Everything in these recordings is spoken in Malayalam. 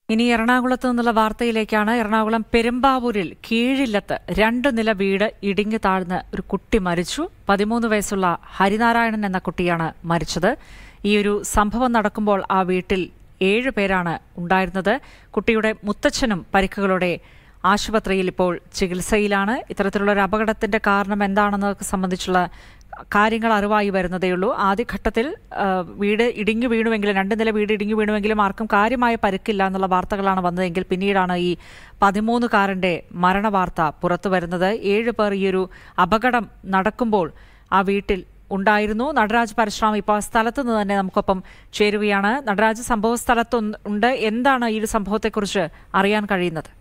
ഇനി എറണാകുളത്ത് നിന്നുള്ള വാർത്തയിലേക്കാണ് എറണാകുളം പെരുമ്പാവൂരിൽ കീഴില്ലത്ത് രണ്ട് നില വീട് ഇടിഞ്ഞു താഴ്ന്ന് ഒരു കുട്ടി മരിച്ചു പതിമൂന്ന് വയസ്സുള്ള ഹരിനാരായണൻ എന്ന കുട്ടിയാണ് മരിച്ചത് ഈ ഒരു സംഭവം നടക്കുമ്പോൾ ആ വീട്ടിൽ ഏഴ് പേരാണ് ഉണ്ടായിരുന്നത് കുട്ടിയുടെ മുത്തച്ഛനും പരിക്കുകളോടെ ആശുപത്രിയിൽ ഇപ്പോൾ ചികിത്സയിലാണ് ഇത്തരത്തിലുള്ള ഒരു അപകടത്തിന്റെ കാരണം എന്താണെന്നത് സംബന്ധിച്ചുള്ള കാര്യങ്ങൾ അറിവായി വരുന്നതേയുള്ളൂ ആദ്യഘട്ടത്തിൽ ആ, വീട് ഇടിഞ്ഞു വീണുവെങ്കിലും രണ്ട് നില വീട് ഇടിഞ്ഞു വീണുവെങ്കിലും ആർക്കും കാര്യമായ പരിക്കില്ല എന്നുള്ള വാർത്തകളാണ് വന്നതെങ്കിൽ പിന്നീടാണ് ഈ പതിമൂന്നുകാരന്റെ മരണവാർത്ത പുറത്തു വരുന്നത് ഏഴ് പേർ ഈ ഒരു അപകടം നടക്കുമ്പോൾ ആ വീട്ടിൽ ഉണ്ടായിരുന്നു നടരാജ് പരശുറാം ഇപ്പോൾ ആ സ്ഥലത്ത് നിന്ന് തന്നെ നമുക്കൊപ്പം ചേരുകയാണ് നടരാജ് സംഭവ സ്ഥലത്ത് ഉണ്ട് എന്താണ് ഈ ഒരു സംഭവത്തെക്കുറിച്ച് അറിയാൻ കഴിയുന്നത്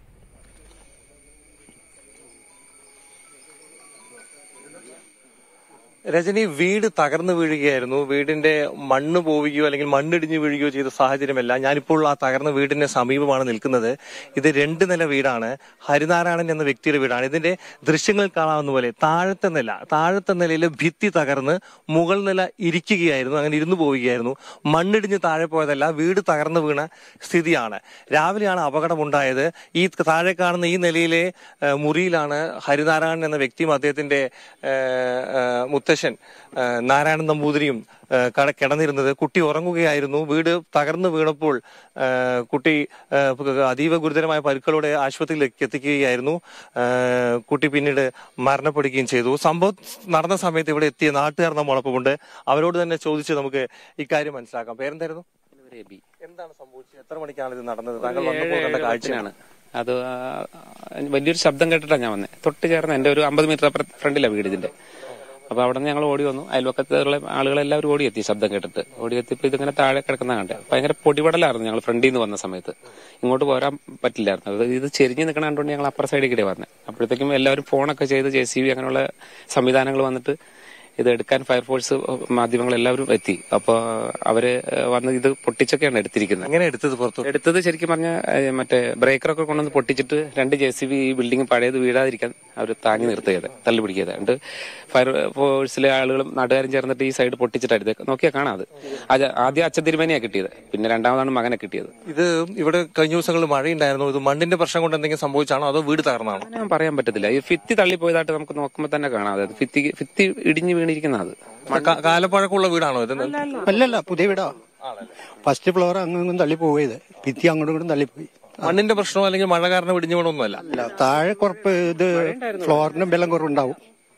രജനി വീട് തകർന്നു വീഴുകയായിരുന്നു വീടിന്റെ മണ്ണ് പോവുകയോ അല്ലെങ്കിൽ മണ്ണിടിഞ്ഞു വീഴുകയോ ചെയ്ത സാഹചര്യമല്ല ഞാനിപ്പോൾ ആ തകർന്ന വീടിന്റെ സമീപമാണ് നിൽക്കുന്നത് ഇത് രണ്ട് നില വീടാണ് ഹരിനാരായണൻ എന്ന വ്യക്തിയുടെ വീടാണ് ഇതിന്റെ ദൃശ്യങ്ങൾ കാണാവുന്ന പോലെ താഴത്തെ നില താഴത്തെ നിലയിൽ ഭിത്തി തകർന്ന് മുകൾ നില ഇരിക്കുകയായിരുന്നു അങ്ങനെ ഇരുന്നു പോവുകയായിരുന്നു മണ്ണിടിഞ്ഞ് താഴെ പോയതല്ല വീട് തകർന്നു വീണ സ്ഥിതിയാണ് രാവിലെയാണ് അപകടമുണ്ടായത് ഈ താഴെ കാണുന്ന ഈ നിലയിലെ ഏഹ്, മുറിയിലാണ് ഹരിനാരായണൻ എന്ന വ്യക്തിയും അദ്ദേഹത്തിന്റെ ഏഹ്, ഏഹ്, മുത്തശ്ശൻ ഏഹ്, നാരായണൻ നമ്പൂതിരിയും ഏഹ്, കട കിടന്നിരുന്നത് കുട്ടി ഉറങ്ങുകയായിരുന്നു വീട് തകർന്നു വീണപ്പോൾ ഏഹ്, കുട്ടി ഏഹ്, അതീവ ഗുരുതരമായ പരുക്കളോടെ ആശുപത്രിയിലേക്ക് എത്തിക്കുകയായിരുന്നു ഏഹ്, കുട്ടി പിന്നീട് മരണപ്പെടുകയും ചെയ്തു സംഭവം നടന്ന സമയത്ത് ഇവിടെ എത്തിയ നാട്ടുകാർ നമ്മോടൊപ്പമുണ്ട് അവരോട് തന്നെ ചോദിച്ച് നമുക്ക് ഇക്കാര്യം മനസ്സിലാക്കാം പേരെന്തായിരുന്നു എന്താണ് സംഭവിച്ചത് എത്ര മണിക്കാണ് ഇത് നടന്നത് താങ്കൾ വന്നപ്പോൾ കണ്ട കാഴ്ചയാണ് അത് ആ, വലിയൊരു ശബ്ദം കേട്ടിട്ടാണ് ഞാൻ വന്നത് തൊട്ട് ചേർന്ന് എന്റെ ഒരു അമ്പത് മീറ്റർ ഫ്രണ്ടിലാണ് വീട് ഇതിന്റെ അപ്പൊ അവിടെ നിന്ന് ഞങ്ങൾ ഓടി വന്നു അയൽവക്കത്തുള്ള ആളുകളെല്ലാവരും ഓടിയെത്തി ശബ്ദം കേട്ടിട്ട് ഓടിയെത്തിയപ്പോൾ ഇതിങ്ങനെ താഴെ കിടക്കുന്ന കണ്ടേ ഭയങ്കര പൊടിപടലായിരുന്നു ഞങ്ങൾ ഫ്രണ്ടിൽ നിന്ന് വന്ന സമയത്ത് ഇങ്ങോട്ട് പോരാൻ പറ്റില്ലായിരുന്നു അത് ഇത് ചെരിഞ്ഞ് നിൽക്കണ കണ്ടുകൊണ്ട് ഞങ്ങൾ അപ്പുറ സൈഡിൽ കൂടെ വന്നത് അപ്പോഴത്തേക്കും എല്ലാവരും ഫോണൊക്കെ ചെയ്ത് ജെ സി ബി അങ്ങനെയുള്ള സംവിധാനങ്ങൾ വന്നിട്ട് ഇത് എടുക്കാൻ ഫയർഫോഴ്സ് മാധ്യമങ്ങൾ എല്ലാവരും എത്തി അപ്പൊ അവര് വന്ന് ഇത് പൊട്ടിച്ചൊക്കെയാണ് എടുത്തിരിക്കുന്നത് എങ്ങനെ എടുത്തത് പുറത്തു എടുത്തത് ശരിക്കും പറഞ്ഞ മറ്റേ ബ്രേക്കറൊക്കെ കൊണ്ടുവന്ന് പൊട്ടിച്ചിട്ട് രണ്ട് ജെ സി ബി ഈ ബിൽഡിംഗ് പഴയത് വീഴാതിരിക്കാൻ അവർ താങ്ങി നിർത്തിയത് തള്ളി പിടിക്കിയത് എന്നിട്ട് ഫയർ ഫോഴ്സിലെ ആളുകളും നാട്ടുകാരും ചേർന്നിട്ട് ഈ സൈഡ് പൊട്ടിച്ചിട്ടായിരുന്നു ഇത് നോക്കിയാൽ കാണാം അത് അത് ആദ്യം അച്ഛൻ തിരുമേനിയാണ് കിട്ടിയത് പിന്നെ രണ്ടാമതാണ് മകനെ കിട്ടിയത് ഇത് ഇവിടെ കഴിഞ്ഞ ദിവസങ്ങളിൽ മഴയുണ്ടായിരുന്നു ഇത് മണ്ണിന്റെ പ്രശ്നം കൊണ്ട് എന്തെങ്കിലും സംഭവിച്ചാണോ അതോ വീട് തകർന്നാണോ അങ്ങനെ ഞാൻ പറയാൻ പറ്റത്തില്ല ഈ ഭിത്തി തള്ളിപ്പോയതായിട്ട് നമുക്ക് നോക്കുമ്പോൾ തന്നെ കാണാം അതായത് ഭിത്തി ഭിത്തി ഇടിഞ്ഞു വീണിരിക്കുന്ന അത് ക- കാലപ്പഴക്കമുള്ള വീടാണോ ഇത് അല്ലല്ല പുതിയ വീടാ ഫസ്റ്റ് ഫ്ലോർ അങ്ങും തള്ളി പോയത് ഭിത്തി അങ്ങോട്ടും ഇങ്ങോട്ടും തള്ളിപ്പോയി മണ്ണിന്റെ പ്രശ്നമോ അല്ലെങ്കിൽ മഴ കാരണം ഇടിഞ്ഞു വീണൊന്നുമല്ല അല്ല താഴെ കുറപ്പ് ഇത് ഫ്ലോറിന് ബലം കുറവുണ്ടാവും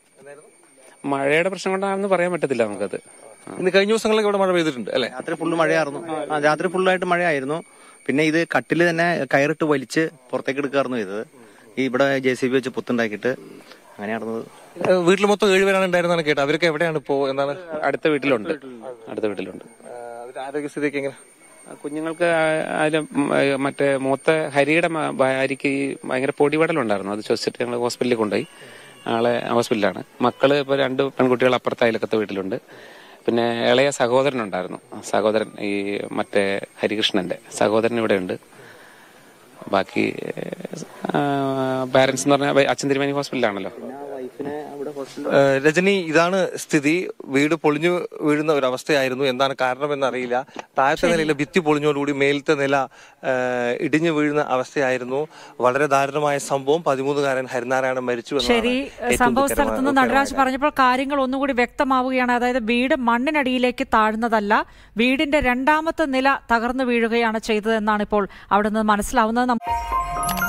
മഴയുടെ പ്രശ്നം കൊണ്ടാണെന്ന് പറയാൻ പറ്റത്തില്ല നമുക്കത് ആ. ഇന്ന് കഴിഞ്ഞ ദിവസങ്ങളിലൊക്കെ ഇവിടെ മഴ പെയ്തിട്ടുണ്ട് അല്ലെ രാത്രി ഫുള്ള് മഴയായിരുന്നു ആ, രാത്രി ഫുള്ളായിട്ട് മഴയായിരുന്നു പിന്നെ ഇത് കട്ടില് തന്നെ കയറിട്ട് വലിച്ച് പുറത്തേക്ക് എടുക്കായിരുന്നു ചെയ്തത് ഈ ഇവിടെ ജെ സി ബി വെച്ച് പുത്തുണ്ടാക്കിയിട്ട് അങ്ങനെ നടന്നത് വീട്ടിൽ മൊത്തം ഏഴുപേരാണ് ഉണ്ടായിരുന്നാണ് കേട്ടോ അവരൊക്കെ എവിടെയാണ് ഇപ്പോ എന്താണ് അടുത്ത വീട്ടിലുണ്ട് അടുത്ത വീട്ടിലുണ്ട് ആ, അവരുടെ ആരോഗ്യസ്ഥിതിയൊക്കെ എങ്ങനെ ആ, കുഞ്ഞുങ്ങൾക്ക് ആ- അതില് ഉം, ഏ, മറ്റേ മൂത്ത ഹരിയുടെ മ- ഭാര്യയ്ക്ക് ഈ ഭയങ്കര പൊടിപടലുണ്ടായിരുന്നു അത് ശ്വസിച്ചിട്ട് ഞങ്ങൾ ഹോസ്പിറ്റലിൽ കൊണ്ടുപോയി ആളെ ഹോസ്പിറ്റലിലാണ് മക്കള് ഇപ്പൊ രണ്ട് പെൺകുട്ടികൾ അപ്പുറത്തെ അയലക്കത്തെ വീട്ടിലുണ്ട് പിന്നെ ഇളയ സഹോദരനുണ്ടായിരുന്നു ആ സഹോദരൻ ഈ മറ്റേ ഹരികൃഷ്ണന്റെ സഹോദരൻ ഇവിടെ ഉണ്ട് ബാക്കി പാരന്റ്സ് എന്ന് പറഞ്ഞാൽ അച്ഛൻ തിരുമേനി ഹോസ്പിറ്റലിലാണല്ലോ വൈഫിനെ അവിടെ ഹോസ്പിറ്റലിൽ ആ, രജനി ഇതാണ് സ്ഥിതി വീട് പൊളിഞ്ഞു വീഴുന്ന ഒരു അവസ്ഥയായിരുന്നു എന്താണ് കാരണമെന്ന് അറിയില്ല താഴത്തെ നിലയിലെ ഭിത്തി പൊളിഞ്ഞോടുകൂടി മേലത്തെ നില ആ, ഇടിഞ്ഞു വീഴുന്ന അവസ്ഥയായിരുന്നു വളരെ ദാരുണമായ സംഭവം പതിമൂന്നുകാരൻ ഹരിനാരായണൻ മരിച്ചു എന്നതാണ് ശരി ഏറ്റവും സംഭവ ദുഃഖകരമായ- സ്ഥലത്ത് നിന്ന് നടരാജ് പറഞ്ഞപ്പോൾ കാര്യങ്ങൾ ഒന്നുകൂടി വ്യക്തമാവുകയാണ് അതായത് വീട് മണ്ണിനടിയിലേക്ക് താഴ്ന്നതല്ല വീടിന്റെ രണ്ടാമത്തെ നില തകർന്നു വീഴുകയാണ് ചെയ്തതെന്നാണ് ഇപ്പോൾ അവിടെ നിന്ന് മനസ്സിലാവുന്നത് നം-